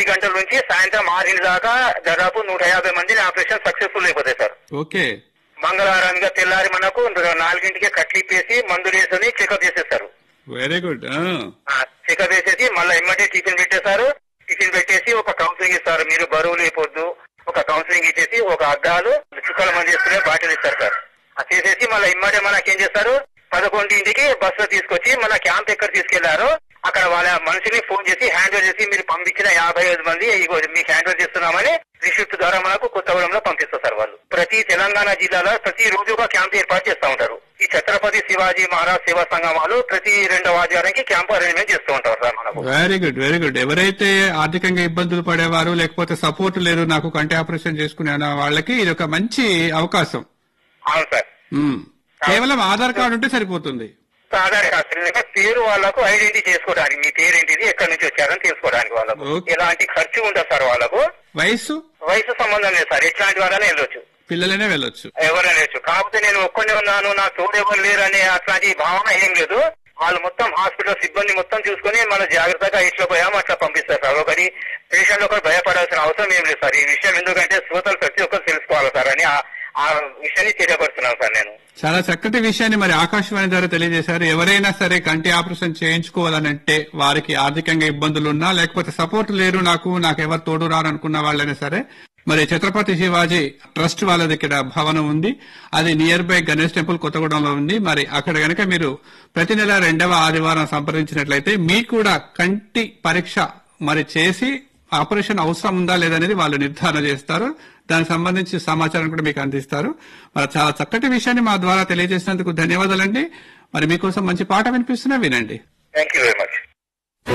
గంటల నుంచి సాయంత్రం ఆరింటి దాకా దాదాపు నూట యాభై మందిని ఆపరేషన్ సక్సెస్ఫుల్ అయిపోతాయి సార్ ఓకే మంగళవారంగా తెల్లారి మనకు నాలుగింటికి కట్లిప్పేసి మందులు వేసుకొని చెకప్ చేసేస్తారు వెరీ గుడ్ చెకప్ వేసేసి మళ్ళీ ఎమ్మటే టిఫిన్ పెట్టేశారు టిఫిన్ పెట్టేసి ఒక కౌన్సిలింగ్ ఇస్తారు మీరు బరువు లేపొద్దు ఒక కౌన్సిలింగ్ ఇచ్చేసి ఒక అద్దాలు చుక్కల మంది చేసుకునే బాటిల్ ఇస్తారు సార్ అది చేసేసి మళ్ళీ ఇమ్మటే మనకి ఏం చేస్తారు పదకొండింటికి బస్ లో తీసుకొచ్చి మన క్యాంప్ ఎక్కడ తీసుకెళ్లారో అక్కడ వాళ్ళ మనిషిని ఫోన్ చేసి హ్యాండ్ ఓవర్ చేసి మీరు పంపించిన యాభై ఐదు మంది ఇగో మీకు హ్యాండ్ ఓవర్ చేస్తున్నామని రిసిప్ట్ ద్వారా మనకు కొత్తగూడెంలో పంపిస్తారు సార్ వాళ్ళు ప్రతి తెలంగాణ జిల్లాలో ప్రతి రోజు ఒక క్యాంప్ ఏర్పాటు చేస్తూ ఉంటారు ఈ ఛత్రపతి శివాజీ మహారాజ్ సేవా సంఘం వాళ్ళు ప్రతి రెండవ ఆదివారానికి క్యాంప్ అరేంజ్మెంట్ చేస్తూ ఉంటారు సార్ మనకు వెరీ గుడ్ వెరీ గుడ్ ఎవరైతే ఆర్థికంగా ఇబ్బందులు పడేవారు లేకపోతే సపోర్ట్ లేరు నాకు కంటి ఆపరేషన్ చేసుకునే అన్న వాళ్ళకి ఇది ఒక మంచి అవకాశం అవును సార్ మ్మ్. కేవలం ఆధార్ కార్డు ఉంటే సరిపోతుంది ఆధార్ కార్డు పేరు వాళ్ళకు ఐడెంటిటీ చేసుకోవడానికి మీ పేరేంటిది ఎక్కడి నుంచి వచ్చారని తెలుసుకోవడానికి వాళ్ళకు Okay. ఎలాంటి ఖర్చు ఉండదు సార్ వాళ్ళకు వయస్సు వయసు సంబంధం లేదు సార్ ఎట్లాంటి వాళ్ళనే వెళ్ళొచ్చు పిల్లలనే వెళ్ళొచ్చు ఎవరైనా వెళ్ళొచ్చు కాకపోతే నేను ఒక్కనే ఉన్నాను నా తోడు ఎవరు లేరు అనే అట్లాంటి భావన ఏం లేదు వాళ్ళు మొత్తం హాస్పిటల్ సిబ్బంది మొత్తం చూసుకుని మన జాగ్రత్తగా ఇట్లా పోయాము అట్లా పంపిస్తారు సార్ ఒకటి పేషెంట్ ఒకరు భయపడాల్సిన అవసరం ఏం లేదు సార్ ఈ విషయం ఎందుకంటే శ్రోతలు ప్రతి ఒక్కరు తెలుసుకోవాలి సార్ అని ఆ- ఆ విషయాన్ని తెలియపరుస్తున్నాను సార్ నేను చాలా చక్కటి విషయాన్ని మరి ఆకాశవాణి ద్వారా తెలియజేశారు ఎవరైనా సరే కంటి ఆపరేషన్ చేయించుకోవాలనంటే వారికి ఆర్థికంగా ఇబ్బందులు ఉన్నా లేకపోతే సపోర్ట్ లేరు నాకు నాకు ఎవరు తోడు రారు అనుకున్న వాళ్ళైనా సరే మరి ఛత్రపతి శివాజీ ట్రస్ట్ వాళ్ళది ఇక్కడ భవనం ఉంది అది నియర్ బై గణేష్ టెంపుల్ కొత్తగూడెంలో ఉంది మరి అక్కడ గనక మీరు ప్రతి నెల రెండవ ఆదివారం సంప్రదించినట్లయితే మీకు కూడా కంటి పరీక్ష మరి చేసి ఆపరేషన్ అవసరం ఉందా లేదనేది వాళ్ళు నిర్ధారణ చేస్తారు దానికి సంబంధించి సమాచారం కూడా మీకు అందిస్తారు మరి చాలా చక్కటి విషయాన్ని మా ద్వారా తెలియజేసినందుకు ధన్యవాదాలండి మరి మీకోసం మంచి పాట వినిపిస్తున్నా వినండి థ్యాంక్ యూ వెరీ మచ్